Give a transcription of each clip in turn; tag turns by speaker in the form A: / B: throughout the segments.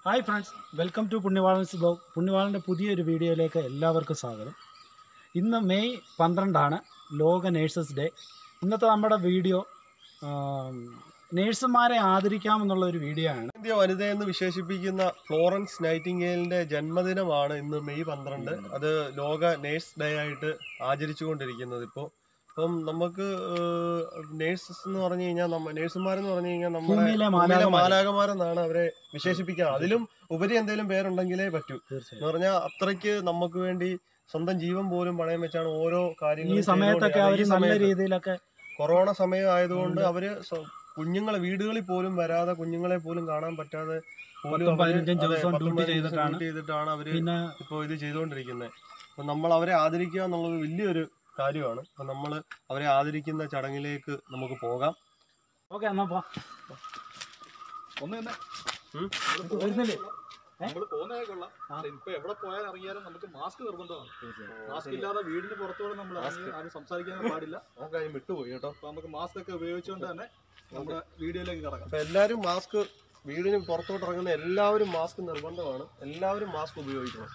A: Hi friends welcome to Punyavalan's blog പുണ്യവാളൻ്റെ പുതിയൊരു വീഡിയോയിലേക്ക് എല്ലാവർക്കും സ്വാഗതം ഇന്ന് മെയ് പന്ത്രണ്ടാണ് ലോക നേഴ്സസ് ഡേ ഇന്നത്തെ നമ്മുടെ വീഡിയോ നേഴ്സുമാരെ ആദരിക്കാമെന്നുള്ള ഒരു വീഡിയോ ആണ്
B: ഇന്ത്യ വനിതയെന്ന് വിശേഷിപ്പിക്കുന്ന ഫ്ലോറൻസ് നൈറ്റിംഗേലിന്റെ ജന്മദിനമാണ് ഇന്ന് മെയ് പന്ത്രണ്ട് അത് ലോക നേഴ്സ് ഡേ ആയിട്ട് ആചരിച്ചുകൊണ്ടിരിക്കുന്നത് ഇപ്പോൾ അപ്പം നമുക്ക് നേഴ്സസ് എന്ന് പറഞ്ഞു കഴിഞ്ഞാൽ നമ്മ നേഴ്സുമാരെന്ന് പറഞ്ഞു കഴിഞ്ഞാൽ നമ്മുടെ
A: ഭൂമിയിലെ
B: ഭൂമിയിലെ
A: മാലാഖമാര്.
B: മാലാകമാരെന്നാണ് അവരെ വിശേഷിപ്പിക്കുക അതിലും ഉപരി എന്തെങ്കിലും പേരുണ്ടെങ്കിലേ പറ്റൂ
A: തീർച്ചയായും
B: എന്ന് പറഞ്ഞാൽ അത്രയ്ക്ക് നമുക്ക് വേണ്ടി സ്വന്തം ജീവൻ പോലും പണയം വെച്ചാണ് ഓരോ
A: ഈ
B: കാര്യങ്ങളും
A: സമയത്തൊക്കെ അവർ
B: ചെയ്തുകൊണ്ടിരിക്കുന്നത്. ഈ
A: നല്ല
B: സമയത്ത്
A: രീതിയിലൊക്കെ
B: കൊറോണ സമയം ആയതുകൊണ്ട് അവര് സ്വ- കുഞ്ഞുങ്ങളെ വീടുകളിൽ പോലും വരാതെ കുഞ്ഞുങ്ങളെ പോലും കാണാൻ പറ്റാതെ പോലും
A: പത്തും
B: അവര്
A: പതിനഞ്ചും
B: അതെ,
A: ദിവസം
B: പത്തും
A: ഡ്യൂട്ടി
B: പതിനഞ്ചും
A: ചെയ്തിട്ടാണ്
B: ഡ്യൂട്ടി ചെയ്തിട്ടാണ് അവര്
A: പിന്നെ
B: ഇപ്പൊ ഇത് ചെയ്തുകൊണ്ടിരിക്കുന്നത് അപ്പൊ നമ്മൾ അവരെ ആദരിക്കുക എന്നുള്ളത് വലിയൊരു കാര്യമാണ് അപ്പൊ നമ്മൾ അവരെ ആദരിക്കുന്ന ചടങ്ങിലേക്ക് നമുക്ക് പോകാം
A: ഓക്കെ എന്നാ പോ
C: ഒന്ന് തന്നെ
B: ഉം?
A: വരുന്നില്ലേ
C: നമ്മൾ പോകുന്നതേ കൊള്ളാം പക്ഷേ ഇപ്പൊ എവിടെ പോയാൽ ഇറങ്ങിയാലും നമുക്ക് മാസ്ക് നിർബന്ധമാണ് മാസ്ക് ഇല്ലാതെ വീടിന് പുറത്തോടെ നമ്മൾ ഇറങ്ങി ആരും സംസാരിക്കാൻ പാടില്ല
B: നമുക്ക് അതിന് വിട്ടുപോയി കേട്ടോ
C: അപ്പൊ നമുക്ക് മാസ്ക് ഒക്കെ ഉപയോഗിച്ചുകൊണ്ട് തന്നെ നമ്മുടെ വീഡിയോയിലേക്ക് കടക്കാം
B: അപ്പൊ എല്ലാവരും മാസ്ക് വീടിന് പുറത്തോട്ട് ഇറങ്ങുന്ന എല്ലാവരും മാസ്ക് നിർബന്ധമാണ് എല്ലാവരും മാസ്ക് ഉപയോഗിക്കണം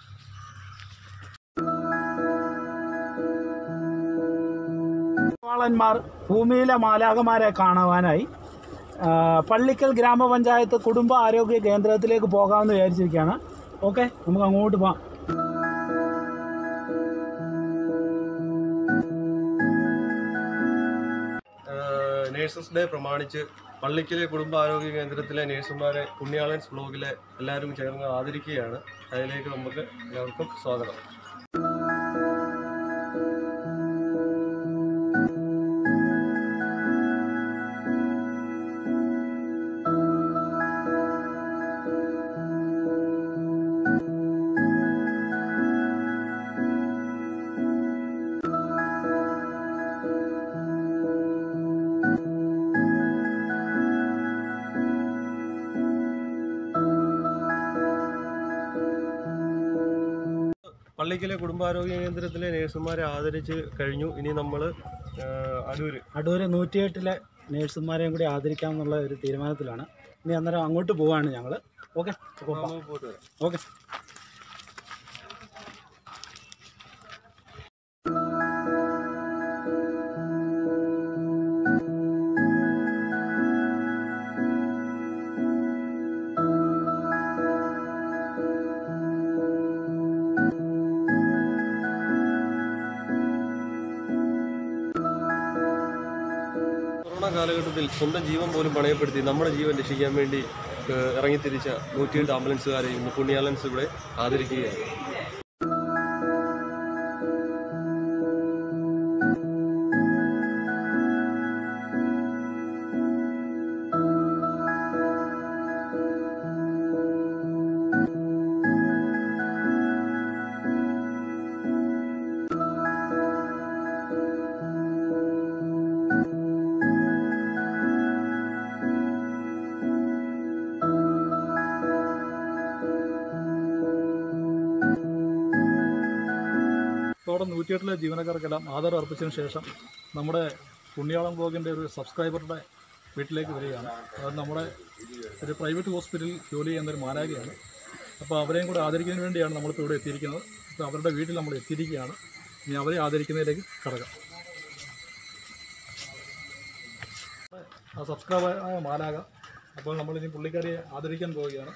A: വാളന്മാർ ഭൂമിയിലെ മാലാകമാരെ കാണുവാനായി ആ, പള്ളിക്കൽ ഗ്രാമപഞ്ചായത്ത് കുടുംബ ആരോഗ്യ കേന്ദ്രത്തിലേക്ക് പോകാമെന്ന് വിചാരിച്ചിരിക്കുകയാണ് ഓക്കെ നമുക്ക് അങ്ങോട്ട് പോകാം
B: നേഴ്സസ് ഡേ പ്രമാണിച്ച് പള്ളിക്കലെ കുടുംബാരോഗ്യ കേന്ദ്രത്തിലെ നേഴ്സുമാരെ പുണ്യാളൻസ് ബ്ലോഗിലെ എല്ലാവരും ചേർന്ന് ആദരിക്കുകയാണ് അതിലേക്ക് നമുക്ക് എല്ലാവർക്കും സ്വാഗതം പള്ളിക്കലെ കുടുംബാരോഗ്യ കേന്ദ്രത്തിലെ നേഴ്സുമാരെ ആദരിച്ച് കഴിഞ്ഞു ഇനി നമ്മൾ അടൂര്
A: അടൂര് നൂറ്റിയെട്ടിലെ നേഴ്സുമാരെയും കൂടി ആദരിക്കാമെന്നുള്ള ഒരു തീരുമാനത്തിലാണ് ഇനി അന്നേരം അങ്ങോട്ട് പോവാണ് ഞങ്ങൾ ഓക്കെ
B: നമുക്ക് പോയിട്ട് വരാം
A: ഓക്കെ
B: കൊറോണ കാലഘട്ടത്തിൽ സ്വന്തം ജീവൻ പോലും പണയപ്പെടുത്തി നമ്മുടെ ജീവൻ രക്ഷിക്കാൻ വേണ്ടി ഏഹ്, ഇറങ്ങിത്തിരിച്ച നൂറ്റിയെട്ട് ആംബുലൻസുകാരെ ഇന്ന് പുണ്യാലൻസ് ഇവിടെ ആദരിക്കുകയാണ്
C: ഇതോടെ നൂറ്റിയെട്ടിലെ ജീവനക്കാർക്കെല്ലാം ആധാർ അർപ്പിച്ചതിന് ശേഷം നമ്മുടെ പുണ്യാളം ബ്ലോഗിൻ്റെ ഒരു സബ്സ്ക്രൈബറുടെ വീട്ടിലേക്ക് വരികയാണ് അത് നമ്മുടെ ഒരു പ്രൈവറ്റ് ഹോസ്പിറ്റലിൽ ജോലി ചെയ്യുന്ന ഒരു മാലാഖയാണ് അപ്പോൾ അവരെയും കൂടെ ആദരിക്കുന്നതിന് വേണ്ടിയാണ് നമ്മളിപ്പോൾ ഇവിടെ എത്തിയിരിക്കുന്നത് അപ്പോൾ അവരുടെ വീട്ടിൽ നമ്മൾ എത്തിയിരിക്കുകയാണ് ഇനി അവരെ ആദരിക്കുന്നതിലേക്ക് കടക്കാം ആ സബ്സ്ക്രൈബായ മാലാക അപ്പോൾ നമ്മളിനി പുള്ളിക്കാരിയെ ആദരിക്കാൻ പോവുകയാണ്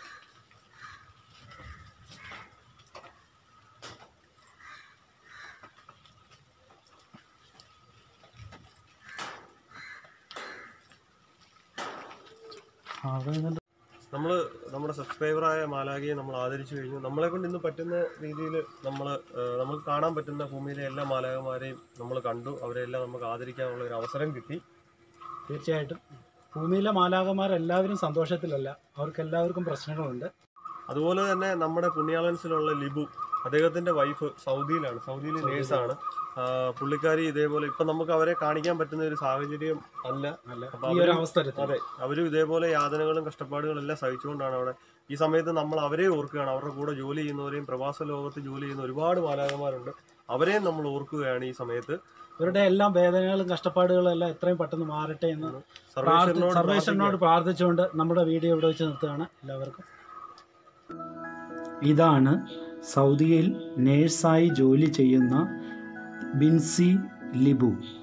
B: നമ്മൾ നമ്മുടെ സബ്സ്ക്രൈബറായ മാലാഖയെ നമ്മൾ ആദരിച്ചു കഴിഞ്ഞു നമ്മളെ കൊണ്ട് ഇന്ന് പറ്റുന്ന രീതിയിൽ നമ്മൾ നമുക്ക് കാണാൻ പറ്റുന്ന ഭൂമിയിലെ എല്ലാ മാലാഖമാരെയും നമ്മൾ കണ്ടു അവരെല്ലാം നമുക്ക് ആദരിക്കാനുള്ള ഒരു അവസരം കിട്ടി
A: തീർച്ചയായിട്ടും ഭൂമിയിലെ മാലാകന്മാരെല്ലാവരും സന്തോഷത്തിലല്ല അവർക്ക് എല്ലാവർക്കും പ്രശ്നങ്ങളുണ്ട്
B: അതുപോലെ തന്നെ നമ്മുടെ പുണ്യാളൻസിലുള്ള ലിബു അദ്ദേഹത്തിന്റെ വൈഫ് സൗദിയിലാണ് സൗദിയിൽ നേഴ്സാണ് പുള്ളിക്കാരി ഇതേപോലെ ഇപ്പൊ നമുക്ക് അവരെ കാണിക്കാൻ പറ്റുന്ന ഒരു സാഹചര്യം അല്ല
A: അല്ല
B: അപ്പൊ
A: ഈ ഒരു
B: അവര്
A: അവസരത്തിൽ
B: അതെ അവരും ഇതേപോലെ യാതനകളും കഷ്ടപ്പാടുകളും എല്ലാം സഹിച്ചുകൊണ്ടാണ് അവിടെ ഈ സമയത്ത് നമ്മൾ അവരെ ഓർക്കുകയാണ് അവരുടെ കൂടെ ജോലി ചെയ്യുന്നവരെയും പ്രവാസ ലോകത്ത് ജോലി ചെയ്യുന്ന ഒരുപാട് മാലാകന്മാരുണ്ട് അവരെയും നമ്മൾ ഓർക്കുകയാണ് ഈ സമയത്ത്
A: ഇവരുടെ എല്ലാം വേദനകളും കഷ്ടപ്പാടുകളും എല്ലാം എത്രയും പെട്ടെന്ന് മാറട്ടെ എന്ന്
B: സർവേശ്വരനോട്
A: സർവേശ്വരനോട് പ്രാർത്ഥിച്ചുകൊണ്ട് നമ്മുടെ വീഡിയോ ഇവിടെ വെച്ച് നിർത്തുകയാണ് എല്ലാവർക്കും ഇതാണ് സൗദിയിൽ നേഴ്സായി ജോലി ചെയ്യുന്ന ബിൻസി ലിബു